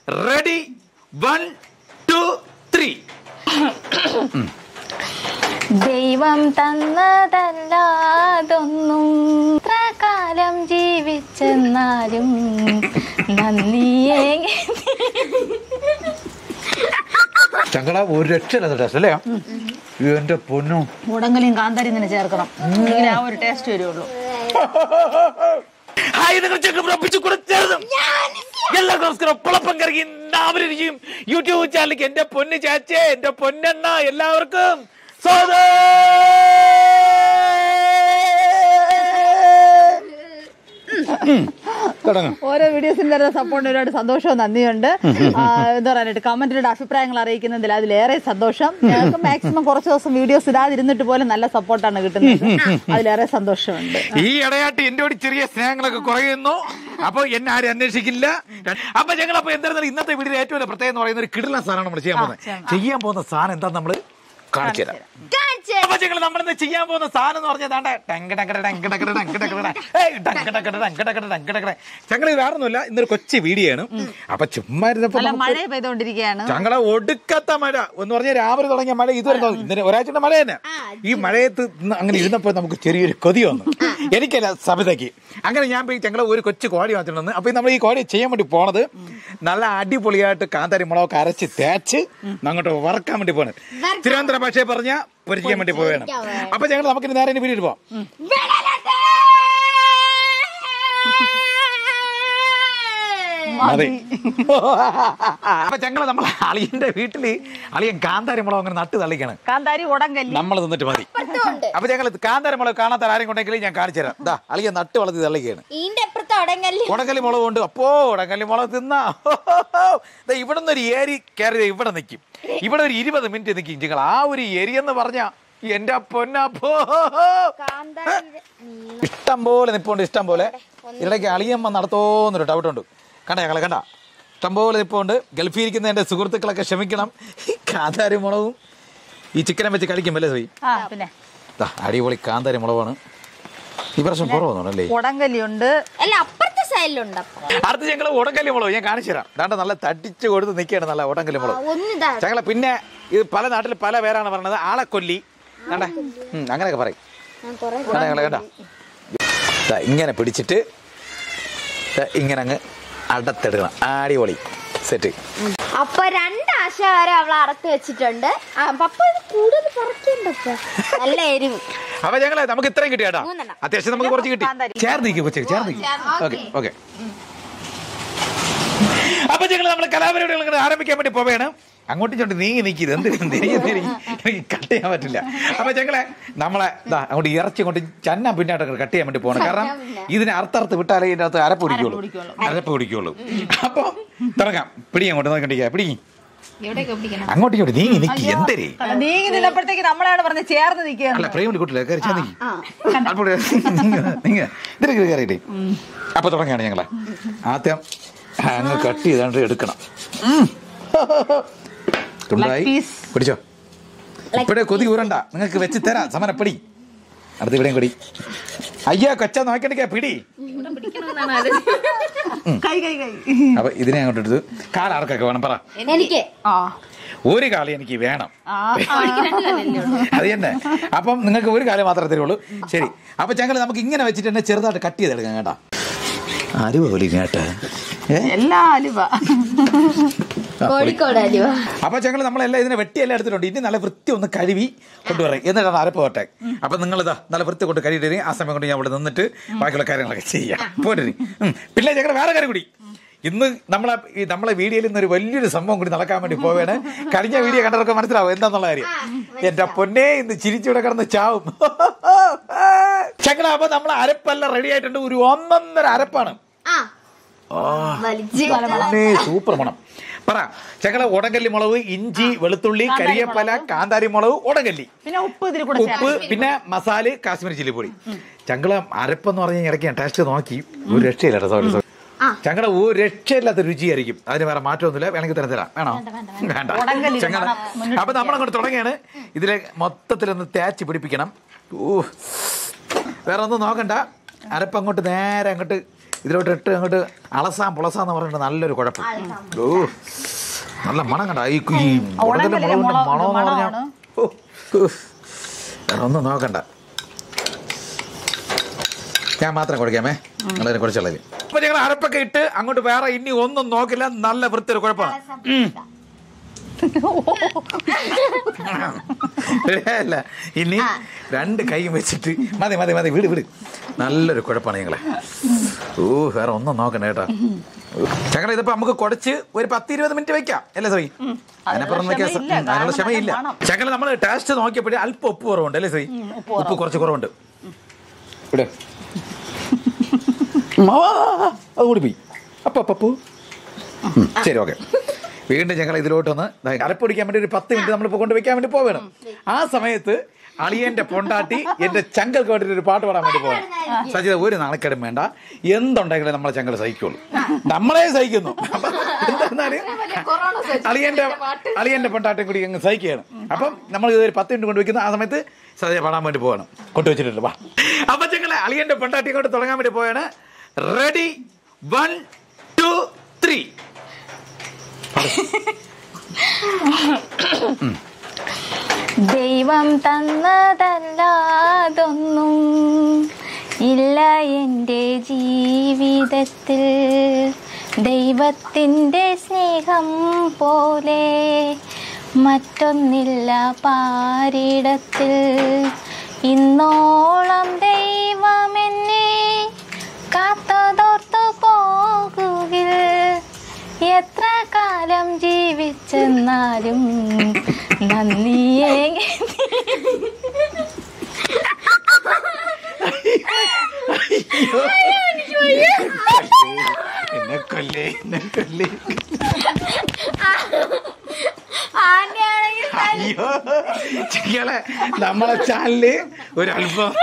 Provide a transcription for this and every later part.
Ready one two three ദൈവം തന്നതല്ലാതൊന്നും ഇത്ര കാലം ജീവിച്ചെന്നാലും നന്ദിയേ ചങ്കള ഒരു രക്ഷയില്ലാത്ത ടേസ്റ്റ് അല്ലേ എന്റെ പൊന്നു മുടങ്ങലിയും കാന്താരി തന്നെ ചേർക്കണം എങ്കിലേ ആ ഒരു ടേസ്റ്റ് വരുള്ളൂ ഹായ് നിങ്ങൾ ചെക്ക് പ്രപ്പിച്ചു കൊടുത്തതും എല്ലാവർക്കും നമസ്കാരം പുളപ്പം കറങ്ങി എല്ലാവരും യൂട്യൂബ് ചാനലിലേക്ക് എന്റെ പൊന്ന് ചാച്ചേ എന്റെ പൊന്നെണ്ണ എല്ലാവർക്കും സ്വാഗതം തുടങ്ങാം ഓരോ വീഡിയോസിന് തരുന്ന സപ്പോർട്ടിന് ഒരുപാട് സന്തോഷവും നന്ദിയുണ്ട് ആ, എന്താ പറയാനായിട്ട് കമന്റിലൂടെ അഭിപ്രായങ്ങൾ അറിയിക്കുന്നതിൽ അതിലേറെ സന്തോഷം ഞങ്ങൾക്ക് മാക്സിമം കുറച്ച് ദിവസം വീഡിയോസ് ഇടാതിരുന്നിട്ട് പോലും നല്ല സപ്പോർട്ടാണ് കിട്ടുന്നത് അതിലേറെ സന്തോഷമുണ്ട് ഈ ഇടയായിട്ട് എന്നോട് ചെറിയ സ്നേഹങ്ങളൊക്കെ കുറയുന്നു അപ്പൊ എന്നെ ആരും അന്വേഷിക്കില്ല അപ്പൊ ഞങ്ങൾ അപ്പൊ എന്തായിരുന്നാലും ഇന്നത്തെ വീഡിയോ ഏറ്റവും വലിയ പ്രത്യേകം എന്ന് പറയുന്ന ഒരു കിടിലൻ സാധനമാണ് നമ്മൾ ചെയ്യാൻ പോകുന്നത് ചെയ്യാൻ പോകുന്ന സാധനം എന്താ നമ്മള് കാണിച്ചു തരാം അപ്പൊ ഞങ്ങൾ നമ്മളിന്ന് ചെയ്യാൻ പോകുന്ന സാധനം എന്ന് പറഞ്ഞാൽ ദാണ്ടെ ടങ്ക് ടങ്ക് ടങ്ക് ടങ്ക് ടങ്ക് ടങ്ക് ടങ്ക് ഏയ് ടങ്ക് ടങ്ക് ടങ്ക് ടങ്ക് ടങ്ക് ടങ്ക് ഞങ്ങൾ ഇത് വേറൊന്നുമില്ല ഇന്നൊരു കൊച്ചു വീഡിയോ ആണ് അപ്പൊ ചുമ്മാ ഇരുന്നപ്പോ നല്ല നമുക്ക് മഴ പെയ്തുകൊണ്ടിരിക്കുകയാണ് ഞങ്ങളെ ഒടുക്കത്ത മഴ എന്ന് പറഞ്ഞാൽ രാവിലെ തുടങ്ങിയ മഴ ഇതുവരെ തോന്നി. ഇന്നലെ ഒരാഴ്ചയുടെ മഴ തന്നെ ഈ മഴയത്ത് ഇന്ന് അങ്ങനെ ഇരുന്നപ്പോൾ നമുക്ക് ചെറിയൊരു കൊതി വന്നു എനിക്കല്ല സബിതയ്ക്ക് അങ്ങനെ ഞാൻ പോയി ഞങ്ങളെ ഒരു കൊച്ചു കോഴി വാങ്ങിച്ചിട്ടുണ്ടെന്ന് അപ്പൊ നമ്മൾ ഈ കോഴി ചെയ്യാൻ വേണ്ടി പോണത് നല്ല അടിപൊളിയായിട്ട് കാന്താരി മുളകൊക്കെ അരച്ച് തേച്ച് അങ്ങോട്ട് വറക്കാൻ വേണ്ടി പോണ് തിരുവനന്തപുരം ഭാഷയെ പറഞ്ഞ പൊരിക്കാൻ വേണ്ടി പോവുകയാണ് അപ്പൊ ഞങ്ങൾ നമുക്ക് നേരെ ഇനി വീട്ടിൽ പോവാം മതി അപ്പൊ ഞങ്ങൾ നമ്മൾ അളിയന്റെ വീട്ടില് അളിയൻ കാന്താരി മുളക് അങ്ങനെ നട്ട് തള്ളിക്കാണ് കാന്താരി ഉടങ്കല്ലി നമ്മൾ നിന്നിട്ട് മതി അപ്പൊ ഞങ്ങൾ കാന്താര മുളക് കാണാത്ത ആരും കൊണ്ടെങ്കിൽ ഞാൻ കാണിച്ചു തരാം ദാ അളിയ നട്ട് വളർത്തി തള്ളിക്കുകയാണ് ഈന്റെ അപ്പുറത്ത് അടങ്ങല്ലേ ഉടങ്കല്ലി മുളക് കൊണ്ട് അപ്പോ ഉടങ്കല്ലി മുളക് തിന്നാ ദാ ഇവിടെ നിന്ന് ഒരു ഏരി കയറി ഇവിടെ നിൽക്കും ഇവിടെ ഒരു ഇരുപത് മിനിറ്റ് നിൽക്കും നിങ്ങൾ ആ ഒരു ഏരി എന്ന് പറഞ്ഞ എന്റെ പൊന്നപ്പോ ഇഷ്ടം പോലെ നിപ്പുണ്ട് ഇഷ്ടം പോലെ ഇടയ്ക്ക് അളിയമ്മ നടത്തോന്നൊരു ഡൗട്ടുണ്ട് കണ്ട ഞങ്ങളെ കണ്ട ഇഷ്ടം പോലെ നിപ്പുണ്ട് ഗൾഫിൽ ഇരിക്കുന്ന എൻ്റെ സുഹൃത്തുക്കളൊക്കെ ക്ഷമിക്കണം ഈ കാന്താരി മുളകും ഈ ചിക്കനും വെച്ച് കളിക്കും അല്ലേ സോയി ആ പിന്നെ ദാ, അടിപൊളി കാന്താരി മുളകാണ് ഈ പ്രാവശ്യം കുറവൊന്നുണ്ടല്ലേ ഉടങ്കല്ലി ഉണ്ട് അല്ല അപ്പുറത്തെ സൈഡിലുണ്ട് അപ്പൊ അടുത്ത് ഞങ്ങൾ ഉടങ്കല്ലി മുളക് ഞാൻ കാണിച്ചു തരാം ദാണ്ട നല്ല തടിച്ച് കൊടുത്ത് നിൽക്കുകയാണ് നല്ല ഉടങ്കല്ലി മുളക് ഒന്നിതാ ഞങ്ങളെ പിന്നെ ഇത് പല നാട്ടിൽ പല പേരാണ് പറയുന്നത് ആളെക്കൊല്ലി കണ്ടേ ഉം, അങ്ങനെയൊക്കെ പറയും ഞാൻ കൊറേ കണ്ട ഞങ്ങളെ കണ്ട ദാ, ഇങ്ങനെ പിടിച്ചിട്ട് ദാ, ഇങ്ങനെ അങ്ങ് അടത്തെടുക്കണം അടിപൊളി സെറ്റ് അപ്പൊ രണ്ട് ആശ വരെ അവൾ അറുത്ത് വെച്ചിട്ടുണ്ട് ആ, പപ്പ ഇത് കൂടുതൽ പറിക്കണ്ടപ്പ നല്ല എരിവ് അപ്പൊ ഞങ്ങളെ നമുക്ക് ഇത്രയും കിട്ടി കേട്ടോ മൂന്നെണ്ണം. അത്യാവശ്യം നമുക്ക് കുറച്ച് കിട്ടി കാന്താരി. ചേർന്ന് നിൽക്കും കൊച്ചു ചേർന്ന് നിൽക്കും ഓക്കെ ഓക്കെ അപ്പൊ ഞങ്ങൾ നമ്മൾ കലാപരിപാടികൾ ഇങ്ങനെ ആരംഭിക്കാൻ വേണ്ടി പോവുകയാണ് അങ്ങോട്ടും ഇങ്ങോട്ട് നീങ്ങി നിൽക്കിയത് എന്ത് എനിക്ക് കട്ട് ചെയ്യാൻ പറ്റില്ല അപ്പൊ ഞങ്ങളെ നമ്മളെ ഇതാ അങ്ങോട്ട് ഇറച്ചി കൊണ്ട് ചന്ന പിന്നായിട്ട് കട്ട് ചെയ്യാൻ വേണ്ടി പോകണം കാരണം ഇതിനെ അർത്ഥർത്ത് വിട്ടാലേ ഇതിന്റെ അകത്ത് അരപ്പ് പിടിക്കുള്ളൂ അരപ്പ് പിടിക്കുള്ളൂ അപ്പൊ തുടങ്ങാം പിടി അങ്ങോട്ട് നോക്കണ്ടിരിക്കുക പിടി അങ്ങോട്ടും ഇങ്ങോട്ട് നീങ്ങി നിൽക്കി എന്തരേ നീങ്ങി നിന്നപ്പോഴത്തേക്ക് നമ്മളാണ് പറഞ്ഞത് ചേർന്ന് നിൽക്കുക അല്ല പ്രേമിൽ കൂട്ടില്ല കയറി ചെന്നി അപ്പോൾ ഇതിലേക്ക് കയറിയിട്ടേ അപ്പൊ തുടങ്ങിയാണ് ഞങ്ങളെ ആദ്യം അങ്ങ് കട്ട് ചെയ്താണ്ട് എടുക്കണം ഉം. തുണ്ടായി Leg piece. പിടിച്ചോ ഇപ്പഴേ കൊതി ഊരണ്ട നിങ്ങൾക്ക് വെച്ച് തരാം സമരം പിടി അടുത്ത് ഇവിടെയും പിടി അയ്യോ കൊച്ച നോക്കണ്ടിക്കാ പിടി കൈ കൈ കൈ അപ്പൊ ഇതിനെ അങ്ങോട്ട് എടുത്ത് കാലാർക്കൊക്കെ വേണം പറ എനിക്ക് ആ ഒരു കാലം എനിക്ക് വേണം ആ അത് തന്നെ അപ്പം നിങ്ങൾക്ക് ഒരു കാലം മാത്രമേ തരുള്ളൂ ശരി അപ്പൊ ഞങ്ങൾ നമുക്ക് ഇങ്ങനെ വെച്ചിട്ട് തന്നെ ചെറുതായിട്ട് കട്ട് ചെയ്തെടുക്കാം കേട്ടാ അരുപോലി കേട്ടാ എല്ലാ അലുവ കോഴിക്കോട് അലുവ അപ്പൊ ഞങ്ങൾ നമ്മളെല്ലാം ഇതിനെ വെട്ടിയെല്ലാം എടുത്തിട്ടുണ്ട് ഇനി നല്ല വൃത്തി ഒന്ന് കഴുകി കൊണ്ടുവരാം എന്നിട്ടാണ് അരപ്പ് പോട്ടെ അപ്പൊ നിങ്ങൾ ഇതാ നല്ല വൃത്തി കൊണ്ട് കഴുകിയിട്ട് ആ സമയം കൊണ്ട് ഞാൻ ഇവിടെ നിന്നിട്ട് ബാക്കിയുള്ള കാര്യങ്ങളൊക്കെ ചെയ്യാം പോരെ പിന്നെ ഞങ്ങൾ വേറെ കാര്യം കൂടി ഇന്ന് നമ്മളെ ഈ നമ്മളെ വീഡിയോയിൽ ഇന്ന് ഒരു വലിയൊരു സംഭവം കൂടി നടക്കാൻ വേണ്ടി പോവുകയാണ് കഴിഞ്ഞ വീഡിയോ കണ്ടവർക്ക് മനസ്സിലാവും എന്താന്നുള്ള കാര്യം എന്റെ പൊന്നെ ഇന്ന് ചിരിച്ചൂടെ കിടന്ന് ചാവും ചങ്ങള അപ്പൊ നമ്മൾ അരപ്പെല്ലാം റെഡി ആയിട്ടുണ്ട് ഒരു ഒന്നൊന്നര അരപ്പാണ് ആ ആ വലിച്ച് പൊന്നേ, സൂപ്പർ മണം പറ ചങ്ങള ഉടങ്കല്ലി മുളക് ഇഞ്ചി വെളുത്തുള്ളി കരിയപ്പല കാന്താരി മുളക് ഉടങ്കല്ലി പിന്നെ ഉപ്പ് ഇതിൽ കൂടെ ഉപ്പ് പിന്നെ മസാല കാശ്മീരി ചില്ലി പൊടി ചങ്ങള അരപ്പെന്ന് പറഞ്ഞ ഇടയ്ക്ക് ഞാൻ ടേസ്റ്റ് നോക്കി ഒരു രക്ഷയില്ല കേട്ടോ സോറി സോറി ചങ്ങള ഒരു രക്ഷയില്ലാത്ത രുചിയായിരിക്കും അതിന് വേറെ മാറ്റമൊന്നുമില്ല വേണമെങ്കിൽ തരം തരാം വേണോ വേണ്ട ഉടങ്കല്ലി ചങ്ങള മണം മുന്നിട്ട് അപ്പൊ നമ്മളങ്ങോട്ട് തുടങ്ങിയാണ് ഇതിലെ മൊത്തത്തിലൊന്ന് തേച്ച് പിടിപ്പിക്കണം ഓ വേറെ ഒന്നും നോക്കണ്ട അരപ്പ് അങ്ങോട്ട് നേരെ അങ്ങോട്ട് ഇതിലോട്ട് ഇട്ട് അങ്ങോട്ട് അളസാൻ പുളസാന്ന് പറഞ്ഞിട്ട് നല്ലൊരു കുഴപ്പം ഓ നല്ല മണം കണ്ട ഈ ഈ മുളകിന്റെ ഉണങ്ങലിലെ മുളകിന്റെ മുളക് മണം എന്ന് പറഞ്ഞാൽ മണമാണ്. ഓ, ഓ. വേറെ ഒന്നും നോക്കണ്ട ഞാൻ മാത്രം കൊടുക്കാമേ നിങ്ങളതിനെ കുറച്ചുള്ളത് അപ്പൊ ഞങ്ങൾ അരപ്പൊക്കെ ഇട്ട് അങ്ങോട്ട് വേറെ ഇനി ഒന്നും നോക്കില്ല നല്ല വൃത്തിയൊരു കുഴപ്പമാണ് അല്ല ഇനി രണ്ട് കൈയും വെച്ചിട്ട് മതി മതി മതി വിട് വിട് നല്ലൊരു കുഴപ്പമാണ് ഞങ്ങളെ ഓ വേറെ ഒന്നും നോക്കണ്ട കേട്ടോ ഞങ്ങളെ ഇതിപ്പോ നമുക്ക് കുറച്ച് ഒരു പത്ത് ഇരുപത് മിനിറ്റ് വെക്കാം അല്ലേ സോയി അതിനപ്പുറം വെക്കാൻ സ- ക്ഷമയില്ല, ഉം, അതിനുള്ള കാരണം ക്ഷമയില്ല നല്ല മണം. ചങ്ങല നമ്മൾ ടേസ്റ്റ് നോക്കിയപ്പോഴേ അല്പം ഉപ്പ് കുറവുണ്ട് അല്ലേ സോയി ഉപ്പ് കുറച്ച് കുറവുണ്ട് ഇവിടെ അത് കൂടി പോയി അപ്പൊ അപ്പു ഉം, ശരി ഓക്കെ വീണ്ടും ഞങ്ങൾ ഇതിലോട്ടൊന്ന് ദാ അരപ്പൊടിക്കാൻ വേണ്ടി ഒരു പത്ത് മിനിറ്റ് നമ്മളിപ്പോ കൊണ്ട് വെക്കാൻ വേണ്ടി പോവേണം ആ സമയത്ത് അളിയന്റെ പൊണ്ടാട്ടി എന്റെ ചങ്കൾക്ക് വേണ്ടി ഒരു പാട്ട് പാടാൻ വേണ്ടി പോകണം സജിത ഒരു നാണക്കേടും വേണ്ട എന്തുണ്ടെങ്കിലും നമ്മളെ ചങ്കൽ സഹിക്കുള്ളൂ നമ്മളെ സഹിക്കുന്നു അപ്പൊ എന്തായിരുന്നാലും അളിയന്റെ അളിയന്റെ പൊണ്ടാട്ടിയും കൂടി അങ്ങ് സഹിക്കുകയാണ് അപ്പം നമ്മൾ ഇത് ഒരു പത്ത് മിനിറ്റ് കൊണ്ട് വെക്കുന്ന ആ സമയത്ത് സജിത പാടാൻ വേണ്ടി പോകണം കൊണ്ടുവച്ചിട്ടുണ്ട് വാ അപ്പൊ ഞങ്ങളെ അളിയന്റെ പൊണ്ടാട്ടി കൊണ്ട് തുടങ്ങാൻ വേണ്ടി പോയാണ് റെഡി വൺ ടു ത്രീ ദൈവം തന്നതല്ലാതൊന്നും ഇല്ല എൻ്റെ ജീവിതത്തിൽ ദൈവത്തിൻ്റെ സ്നേഹം പോലെ മറ്റൊന്നില്ല പാരിടത്തിൽ ഇന്നോളം ദൈവമെന്നെ കാത്തതോർത്തു പോകുകിൽ എത്ര കാലം ജീവിച്ചെന്നാലും നന്ദിയേ എന്നെ കൊല്ലേ എന്നെ കൊല്ലേ ആനയാണെങ്കിൽ അയ്യോ ചിങ്ങളെ നമ്മളെ ചാനല് ഒരു അല്പം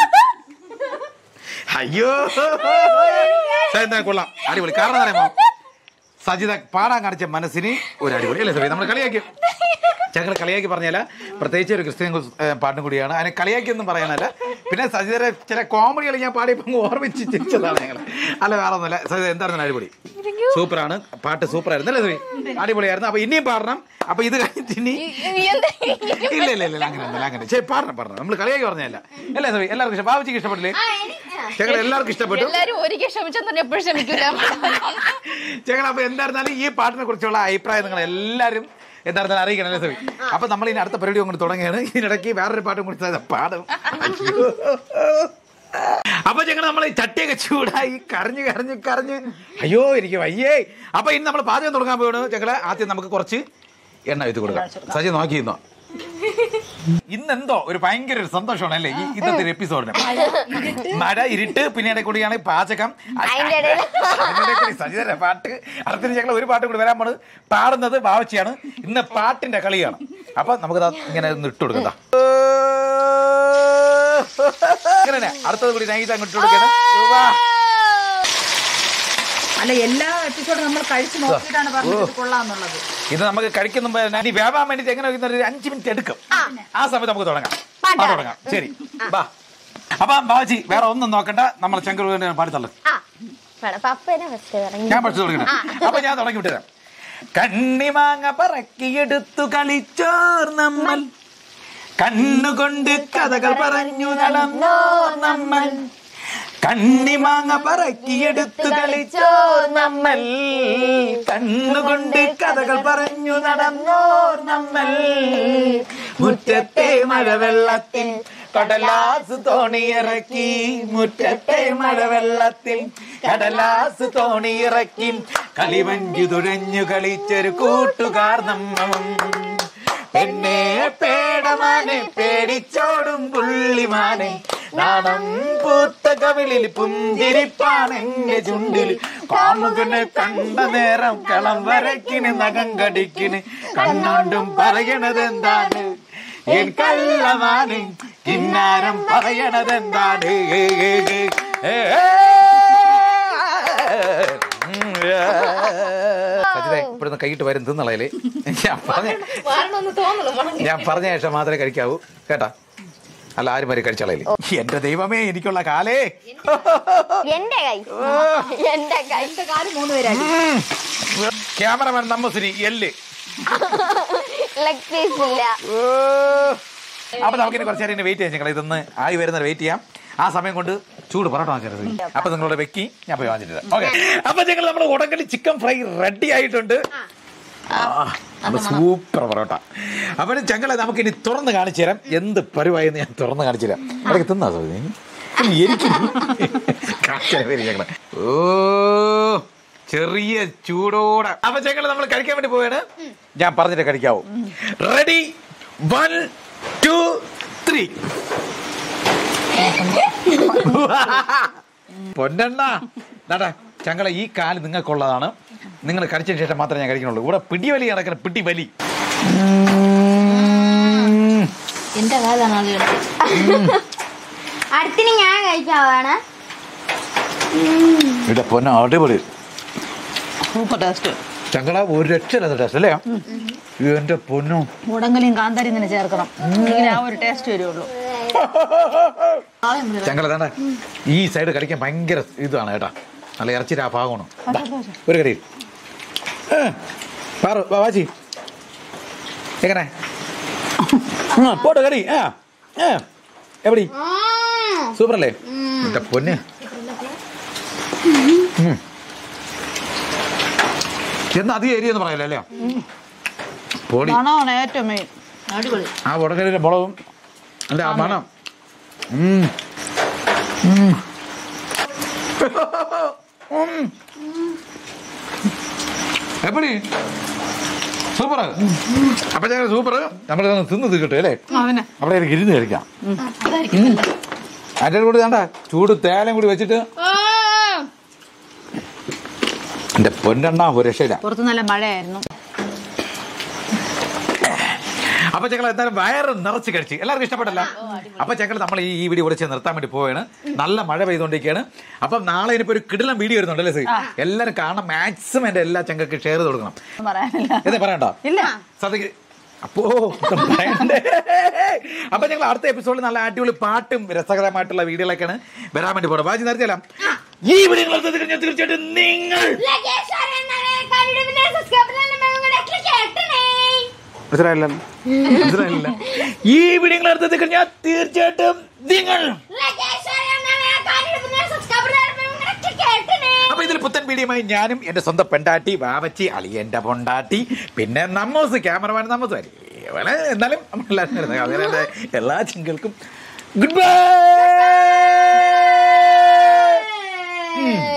അയ്യോ എന്താ കൊള്ളാം അടിപൊളി കാരണം എന്താ അറിയാമോ സജിത പാടാൻ കാണിച്ച മനസ്സിന് ഒരു അടിപൊളി അല്ലേ സഭ നമ്മൾ കളിയാക്കും ഞങ്ങൾ കളിയാക്കി പറഞ്ഞാല പ്രത്യേകിച്ച് ഒരു ക്രിസ്ത്യൻ കുസ്- ഏ, പാട്ടും കൂടിയാണ് അതിനെ കളിയാക്കിയൊന്നും പറയാനല്ല പിന്നെ സജിതരെ ചില കോമഡികൾ ഞാൻ പാടിയപ്പോൾ അങ്ങ് ഓർമ്മിച്ച് ചിരിച്ചതാണ് ഞങ്ങൾ അല്ല വേറെ ഒന്നുമല്ല സജിത എന്തായിരുന്നു അടിപൊളി സൂപ്പറാണ് പാട്ട് സൂപ്പർ ആയിരുന്നു അല്ലേ സഭി അടിപൊളിയായിരുന്നു അപ്പൊ ഇനിയും പാടണം അപ്പൊ ഇത് കഴിഞ്ഞിട്ട് ഇനി ഇല്ല ഇല്ല ഇല്ല അങ്ങനെ ഒന്നുമില്ല അങ്ങനെ ശരി പാടണം പാടണം നമ്മൾ കളിയാക്കി പറഞ്ഞല്ല അല്ലേ സഭി എല്ലാവർക്കും ഇഷ്ടം ബാബുജിക്ക് ഇഷ്ടപ്പെട്ടില്ലേ ഞങ്ങൾ എല്ലാവർക്കും ഇഷ്ടപ്പെട്ടു എല്ലാരും ഒരിക്കൽ ക്ഷമിച്ചെന്നു എപ്പോഴും ക്ഷമിക്കൂല ഞങ്ങൾ അപ്പൊ എന്തായിരുന്നാലും ഈ പാട്ടിനെ കുറിച്ചുള്ള അഭിപ്രായം നിങ്ങൾ എല്ലാവരും എന്തായിരുന്നാലും അറിയിക്കണം അല്ലേ സവി അപ്പൊ നമ്മൾ ഇനി അടുത്ത പരിപാടി കൊണ്ട് തുടങ്ങിയാണ് ഇതിനിടയ്ക്ക് വേറൊരു പാട്ടും കൂടി ചെയ്ത പാടും അയ്യോ. അപ്പൊ ഞങ്ങൾ നമ്മൾ ചട്ടിയൊക്കെ ചൂടായി കരഞ്ഞ് കരഞ്ഞ് കരഞ്ഞ് അയ്യോ എനിക്ക് വയ്യേ അപ്പൊ ഇനി നമ്മൾ പാചകം തുടങ്ങാൻ പോവാണ് ഞങ്ങള് ആദ്യം നമുക്ക് കുറച്ച് എണ്ണ വെച്ച് കൊടുക്കാം സജി നോക്കിയിരുന്നോ ഇന്നെന്തോ ഒരു ഭയങ്കര ഒരു സന്തോഷമാണ് അല്ലേ ഈ ഇന്നത്തെ ഒരു എപ്പിസോഡിന് മഴ ഇരുട്ട് പിന്നീട് കൂടിയാണ് പാചകം അതിന്റെ ഇടയില് അതിന്റെ കൂടി സജിതന്റെ പാട്ട് അടുത്തിന് ഞങ്ങൾ ഒരു പാട്ടും കൂടി വരാൻ പോണ് പാടുന്നത് ബാവച്ചിയാണ് ഇന്ന് പാട്ടിന്റെ കളിയാണ് അപ്പൊ നമുക്ക് ദാ ഇങ്ങനെ ഒന്ന് ഇട്ട് കൊടുക്കാം ദാ. ഇങ്ങനെ തന്നെ. അടുത്തത് കൂടി നൈറ്റ് അങ്ങോട്ട് ഇട്ട് കൊടുക്കണം വാ. അല്ല എല്ലാ എപ്പിസോഡും നമ്മൾ കഴിച്ചു നോക്കിയിട്ടാണ് പറഞ്ഞത് കൊള്ളാന്നുള്ളത് ഇത് നമുക്ക് കഴിക്കുന്ന മുമ്പ് തന്നെ ഇനി വേവാൻ വേണ്ടിട്ട് എങ്ങനെ വെക്കുന്ന ഒരു അഞ്ച് മിനിറ്റ് എടുക്കും ആ സമയത്ത് നമുക്ക് തുടങ്ങാം പാട്ട് തുടങ്ങാം ശരി ബാ അപ്പൊ ബാബാജി വേറെ ഒന്നും നോക്കണ്ട നമ്മൾ ശങ്കർ പാടിത്തള്ളു ആ വേണം പപ്പനെ ഫസ്റ്റ് പറഞ്ഞു ഞാൻ പഠിച്ചു തുടങ്ങണം അപ്പൊ ഞാൻ തുടങ്ങി വിട്ടുതരാം കണ്ണിമാങ്ങ പറക്കിയെടുത്തു കളിച്ചോർ നമ്മൾ കണ്ണുകൊണ്ട് കഥകൾ പറഞ്ഞു നടന്നോർ നമ്മൾ കണ്ണിമാങ്ങ പറക്കിയെടുത്തു കളിച്ചോർ നമ്മൾ കണ്ണുകൊണ്ട് കഥകൾ പറഞ്ഞു നടന്നോർ നമ്മൾ മുറ്റത്തെ മഴവെള്ളത്തിൽ കടലാസ് തോണിയിറക്കി മുറ്റത്തെ മഴവെള്ളത്തിൽ കടലാസ് തോണിയിറക്കി കളിവഞ്ചു തുഴഞ്ഞു കളിച്ചൊരു കൂട്ടുകാർ നമ്മളും എന്നെ പേടമാനെ പേടിച്ചോടും പുള്ളിമാനെ നാണം പൂത്ത കവിളിൽ പുഞ്ചിരിപ്പാണ് എന്റെ ചുണ്ടിൽ കാമുകനെ കണ്ട നേരം കളം വരക്കിന് നഖം കടിക്കിന് കണ്ണോണ്ടും പറയണത് എന്താണ് എൻ കള്ളമാണ് കിന്നാരം പറയണത് എന്താണ് ഏ, ഏ, ഏ, ഏ, ഏ. സജിതേ ഇവിടുന്ന് കൈയിട്ട് വരും തിന്നളയില് ഞാൻ പറഞ്ഞ വരണമെന്ന് തോന്നുന്നു ഞാൻ പറഞ്ഞ ശേഷം മാത്രമേ കഴിക്കാവൂ കേട്ടാ അല്ല ആരും വരെ കഴിച്ചാളേ എന്റെ ദൈവമേ എനിക്കുള്ള കാലേ എന്റെ കൈ എന്റെ കൈ കാര്യം മൂന്ന് പേരായി ക്യാമറമാൻ നമ്മസിനി എല്ല് ലെഗ് പീസ് ഇല്ല ഓ. അപ്പൊ നമുക്കിനി കുറച്ച് നേരം വെയിറ്റ് ചെയ്യാം ഞങ്ങൾ ഇതൊന്ന് ആയി വരുന്നത് വെയിറ്റ് ചെയ്യാം ആ സമയം കൊണ്ട് ചൂട് പൊറോട്ട വാങ്ങരുത് അപ്പൊ നിങ്ങളോട് വെക്കി ഞാൻ പോയി വാങ്ങിച്ചിട്ട് ഓക്കെ അപ്പൊ ഞങ്ങൾ നമ്മുടെ ഉടക്കലി ചിക്കൻ ഫ്രൈ റെഡി ആയിട്ടുണ്ട് സൂപ്പർ പൊറോട്ട അപ്പൊ ചങ്ങളെ നമുക്ക് ഇനി തുറന്ന് കാണിച്ചു തരാം എന്ത് പരിവായെന്ന് ഞാൻ തുറന്ന് കാണിച്ചു തരാം അതൊക്കെ തിന്നാ സൗദി ഞങ്ങള് ഓ ചെറിയ ചൂടോടെ അപ്പൊ ഞങ്ങൾ നമ്മൾ കഴിക്കാൻ വേണ്ടി പോവാണ് ഞാൻ പറഞ്ഞിട്ട് കഴിക്കാവൂ റെഡി വൺ ടു ത്രീ പൊന്നെണ്ണ നാടാ ചങ്ങളെ ഈ കാല് നിങ്ങൾക്കുള്ളതാണ് നിങ്ങൾ കഴിച്ചതിന് ശേഷം മാത്രമേ ഞാൻ കഴിക്കുന്നുള്ളൂ ഇവിടെ പിടിവലി നടക്കുന്ന പിടിവലി എന്റെ കാലാണ് ആദ്യം അടുത്തിന് ഞാൻ കഴിക്കാവാണ് ഇവിടെ പൊന്ന അടിപൊളി സൂപ്പർ ടേസ്റ്റ് ചങ്ങള ഒരു രക്ഷയില്ലാത്ത ടേസ്റ്റ് അല്ലേ എന്റെ പൊന്നു മുടങ്ങലിയും കാന്താരിയും തന്നെ ചേർക്കണം എങ്കിലേ ആ ഒരു ടേസ്റ്റ് വരുള്ളൂ ചങ്ങള താണ്ട ഈ സൈഡ് കടിക്കാൻ ഭയങ്കര ഇതാണ് കേട്ടാ നല്ല ഇറച്ചിയുടെ ആ ഭാഗമാണ് ദാ, ഒരു കടി ഏ, പാറു വാ, വാച്ചി എങ്ങനെ ആ, പോട്ടെ കടി ആ ആ എവിടെ സൂപ്പർ അല്ലേ എന്റെ പൊന്ന് ഉം. എന്നാ അധികം ഏരിയ എന്ന് പറയല്ലേ അല്ലേ പൊടി മണമാണ് ഏറ്റവും മെയിൻ അടിപൊളി ആ ഉടക്കലിന്റെ മുളകും അല്ല ആ മണം ഉം. ഉം. ഉം. എപ്പടി സൂപ്പർ അപ്പൊ ഞാൻ സൂപ്പർ നമ്മൾ തിന്ന് തീർക്കട്ടെ അല്ലേ അവനെ അവിടെ എനിക്ക് ഇരുന്ന് കഴിക്കാം അതിൻ്റെ കൂടി വേണ്ട ചൂട് തേലം കൂടി വെച്ചിട്ട് എന്റെ പൊന്നെണ്ണ ഒരു രക്ഷയില്ല പുറത്ത് നല്ല മഴയായിരുന്നു അപ്പൊ ഞങ്ങൾ എന്തായാലും വയറ് നിറച്ച് കഴിച്ച് എല്ലാവർക്കും ഇഷ്ടപ്പെട്ടല്ല അപ്പൊ ഞങ്ങൾ നമ്മൾ ഈ ഈ വീഡിയോ വിളിച്ച് നിർത്താൻ വേണ്ടി പോവുകയാണ് നല്ല മഴ പെയ്തുകൊണ്ടിരിക്കുകയാണ് അപ്പം നാളെ ഇനിയിപ്പോ ഒരു കിടിലം വീഡിയോ വരുന്നുണ്ട് അല്ലേ സി എല്ലാവരും കാണാൻ മാക്സിമം എന്റെ എല്ലാ ചങ്ങൾക്ക് ഷെയർ ചെയ്ത് കൊടുക്കണം ഒന്നും പറയാനില്ല എന്താ പറയണ്ട ഇല്ല സത്യക്ക് അപ്പോ പറയണ്ടേ? അപ്പൊ ഞങ്ങൾ അടുത്ത എപ്പിസോഡിൽ നല്ല അടിപൊളി പാട്ടും രസകരമായിട്ടുള്ള വീഡിയോകളൊക്കെയാണ് വരാൻ വേണ്ടി പോകണം വാജി നേരത്തെ ഈ വീഡിയോ നിങ്ങൾ കഴിഞ്ഞാൽ തീർച്ചയായിട്ടും നിങ്ങൾ മനസ്സിലായില്ല മനസ്സിലായില്ല ഈ വീഡിയോ നിങ്ങൾ അടുത്ത് കഴിഞ്ഞാൽ തീർച്ചയായിട്ടും നിങ്ങൾ അപ്പൊ ഇതിൽ പുത്തൻ വീഡിയോയുമായി ഞാനും എന്റെ സ്വന്തം പെണ്ടാട്ടി വാവച്ചി അളിയന്റെ പൊണ്ടാട്ടി പിന്നെ നമ്മോസ് ക്യാമറമാൻ നമ്മോസ് വരെ എന്നാലും നമ്മളെല്ലാവരും വരുന്നത്. അങ്ങനെ എല്ലാ ചിങ്കൾക്കും ഗുഡ് ബൈ